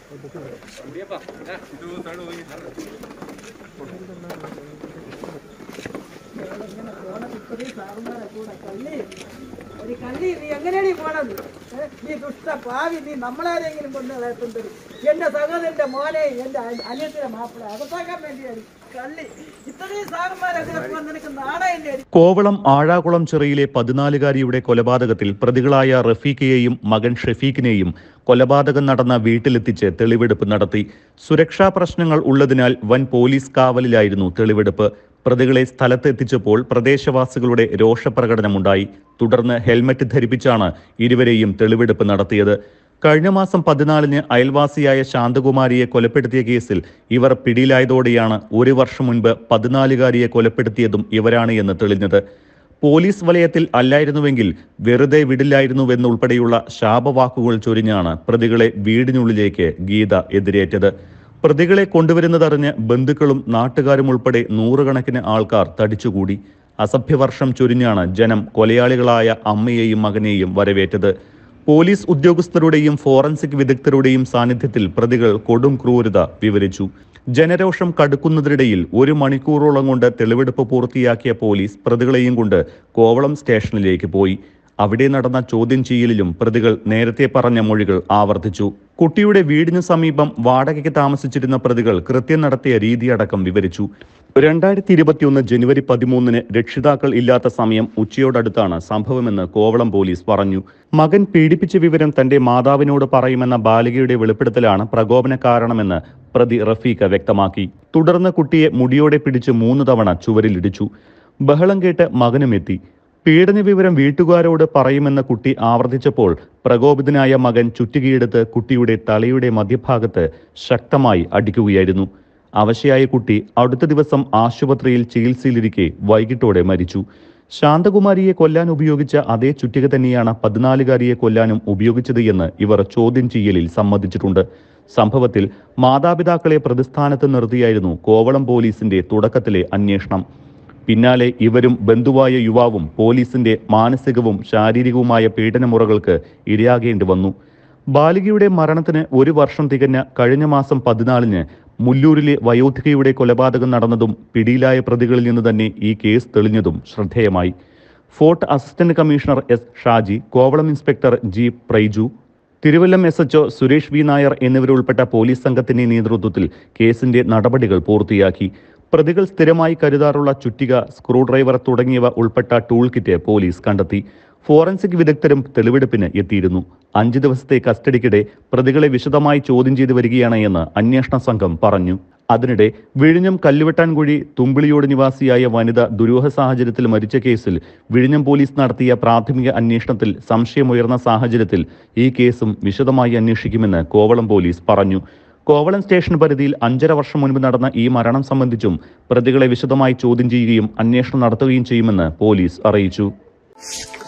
ഒരു കള്ളി നീ എങ്ങനെയാണ് പോണത് ഏ? നീ ദുഷ്ട പാവി നീ നമ്മളാരെങ്കിലും കൊണ്ട് വളർത്തുന്നത് എന്റെ സഹോദരന്റെ മോനെ എന്റെ അനി- അനിയത്തിന്റെ മാപ്പിള അകത്താക്കാൻ വേണ്ടിയാണ് കള്ളി ഇത്രയും സാറന്മാരൊക്കെ പോകാൻ നിനക്ക് നാണയല്ലേ കോവളം ആഴാകുളം ചെറിയിലെ പതിനാലുകാരിയുടെ കൊലപാതകത്തിൽ പ്രതികളായ റഫീഖയെയും മകൻ ഷെഫീഖിനെയും കൊലപാതകം നടന്ന വീട്ടിലെത്തിച്ച് തെളിവെടുപ്പ് നടത്തി സുരക്ഷാ പ്രശ്നങ്ങൾ ഉള്ളതിനാൽ വൻ പോലീസ് കാവലിലായിരുന്നു തെളിവെടുപ്പ് പ്രതികളെ സ്ഥലത്തെത്തിച്ചപ്പോൾ പ്രദേശവാസികളുടെ രോഷപ്രകടനമുണ്ടായി തുടർന്ന് ഹെൽമറ്റ് ധരിപ്പിച്ചാണ് ഇരുവരെയും തെളിവെടുപ്പ് നടത്തിയത് കഴിഞ്ഞ മാസം പതിനാലിന് അയൽവാസിയായ ശാന്തകുമാരിയെ കൊലപ്പെടുത്തിയ കേസിൽ ഇവർ പിടിയിലായതോടെയാണ് ഒരു വർഷം മുൻപ് പതിനാലുകാരിയെ കൊലപ്പെടുത്തിയതും ഇവരാണ് എന്ന് തെളിഞ്ഞത് പോലീസ് വലയത്തിൽ അല്ലായിരുന്നുവെങ്കിൽ വെറുതെ വിടില്ലായിരുന്നുവെന്നുൾപ്പെടെയുള്ള ശാപവാക്കുകൾ ചൊരിഞ്ഞാണ് പ്രതികളെ വീടിനുള്ളിലേക്ക് ഗീത എതിരേറ്റത് പ്രതികളെ കൊണ്ടുവരുന്നതറിഞ്ഞ് ബന്ധുക്കളും നാട്ടുകാരും ഉൾപ്പെടെ നൂറുകണക്കിന് ആൾക്കാർ തടിച്ചുകൂടി അസഭ്യവർഷം ചൊരിഞ്ഞാണ് ജനം കൊലയാളികളായ അമ്മയെയും മകനെയും വരവേറ്റത് പോലീസ് ഉദ്യോഗസ്ഥരുടെയും ഫോറൻസിക് വിദഗ്ധരുടെയും സാന്നിധ്യത്തിൽ പ്രതികൾ കൊടും ക്രൂരത വിവരിച്ചു ജനരോഷം കടുക്കുന്നതിനിടയിൽ ഒരു മണിക്കൂറോളം കൊണ്ട് തെളിവെടുപ്പ് പൂർത്തിയാക്കിയ പോലീസ് പ്രതികളെയും കൊണ്ട് കോവളം സ്റ്റേഷനിലേക്ക് പോയി അവിടെ നടന്ന ചോദ്യം ചെയ്യലിലും പ്രതികൾ നേരത്തെ പറഞ്ഞ മൊഴികൾ ആവർത്തിച്ചു കുട്ടിയുടെ വീടിനു സമീപം വാടകയ്ക്ക് താമസിച്ചിരുന്ന പ്രതികൾ കൃത്യം നടത്തിയ രീതിയടക്കം വിവരിച്ചു രണ്ടായിരത്തി ഇരുപത്തിയൊന്ന് ജനുവരി പതിമൂന്നിന് രക്ഷിതാക്കൾ ഇല്ലാത്ത സമയം ഉച്ചയോടടുത്താണ് സംഭവമെന്ന് കോവളം പോലീസ് പറഞ്ഞു മകൻ പീഡിപ്പിച്ച വിവരം തന്റെ മാതാവിനോട് പറയുമെന്ന ബാലികയുടെ വെളിപ്പെടുത്തലാണ് പ്രകോപന കാരണമെന്ന് പ്രതി റഫീഖ വ്യക്തമാക്കി തുടർന്ന് കുട്ടിയെ മുടിയോടെ പിടിച്ച് മൂന്ന് തവണ ചുവരിലിടിച്ചു ബഹളം കേട്ട് മകനും എത്തി പീഡന വിവരം വീട്ടുകാരോട് പറയുമെന്ന് കുട്ടി ആവർത്തിച്ചപ്പോൾ പ്രകോപിതനായ മകൻ ചുറ്റികയെടുത്ത് കുട്ടിയുടെ തലയുടെ മധ്യഭാഗത്ത് ശക്തമായി അടിക്കുകയായിരുന്നു അവശയായ കുട്ടി അടുത്ത ദിവസം ആശുപത്രിയിൽ ചികിത്സയിലിരിക്കെ വൈകിട്ടോടെ മരിച്ചു ശാന്തകുമാരിയെ കൊല്ലാൻ ഉപയോഗിച്ച അതേ ചുറ്റിക തന്നെയാണ് പതിനാലുകാരിയെ കൊല്ലാനും ഉപയോഗിച്ചത് എന്ന് ഇവർ ചോദ്യം ചെയ്യലിൽ സമ്മതിച്ചിട്ടുണ്ട് സംഭവത്തിൽ മാതാപിതാക്കളെ പ്രതിസ്ഥാനത്ത് നിർത്തിയായിരുന്നു കോവളം പോലീസിന്റെ തുടക്കത്തിലെ അന്വേഷണം പിന്നാലെ ഇവരും ബന്ധുവായ യുവാവും പോലീസിന്റെ മാനസികവും ശാരീരികവുമായ പീഡനമുറകൾക്ക് ഇരയാകേണ്ടി വന്നു ബാലികയുടെ മരണത്തിന് ഒരു വർഷം തികഞ്ഞ കഴിഞ്ഞ മാസം പതിനാലിന് മുല്ലൂരിലെ വയോധികയുടെ കൊലപാതകം നടന്നതും പിടിയിലായ പ്രതികളിൽ നിന്ന് തന്നെ ഈ കേസ് തെളിഞ്ഞതും ശ്രദ്ധേയമായി fort assistant commissioner S Shaji Kovalam inspector G Praiju Thiruvallam S HO Suresh V Nair എന്നിവരുൾപ്പെട്ട പോലീസ് സംഘത്തിന്റെ നേതൃത്വത്തിൽ കേസിന്റെ നടപടികൾ പൂർത്തിയാക്കി പ്രതികൾ സ്ഥിരമായി കരുതാറുള്ള ചുറ്റിക സ്ക്രൂ ഡ്രൈവർ തുടങ്ങിയവ ഉൾപ്പെട്ട ടൂൾ കിറ്റ് പോലീസ് കണ്ടെത്തി ഫോറൻസിക് വിദഗ്ധരും തെളിവെടുപ്പിന് എത്തിയിരുന്നു അഞ്ച് ദിവസത്തെ കസ്റ്റഡിക്കിടെ പ്രതികളെ വിശദമായി ചോദ്യം ചെയ്തു വരികയാണ് എന്ന് അന്വേഷണ സംഘം പറഞ്ഞു അതിനിടെ വിഴിഞ്ഞം കല്ലുവെട്ടാൻകുഴി തുമ്പിളിയോട് നിവാസിയായ വനിത ദുരൂഹ സാഹചര്യത്തിൽ മരിച്ച കേസിൽ വിഴിഞ്ഞം പോലീസ് നടത്തിയ പ്രാഥമിക അന്വേഷണത്തിൽ സംശയമുയർന്ന സാഹചര്യത്തിൽ ഈ കേസും വിശദമായി അന്വേഷിക്കുമെന്ന് കോവളം പോലീസ് പറഞ്ഞു കോവളം സ്റ്റേഷൻ പരിധിയിൽ അഞ്ചര വർഷം മുൻപ് നടന്ന ഈ മരണം സംബന്ധിച്ചും പ്രതികളെ വിശദമായി ചോദ്യം ചെയ്യുകയും അന്വേഷണം നടത്തുകയും ചെയ്യുമെന്ന് പോലീസ് അറിയിച്ചു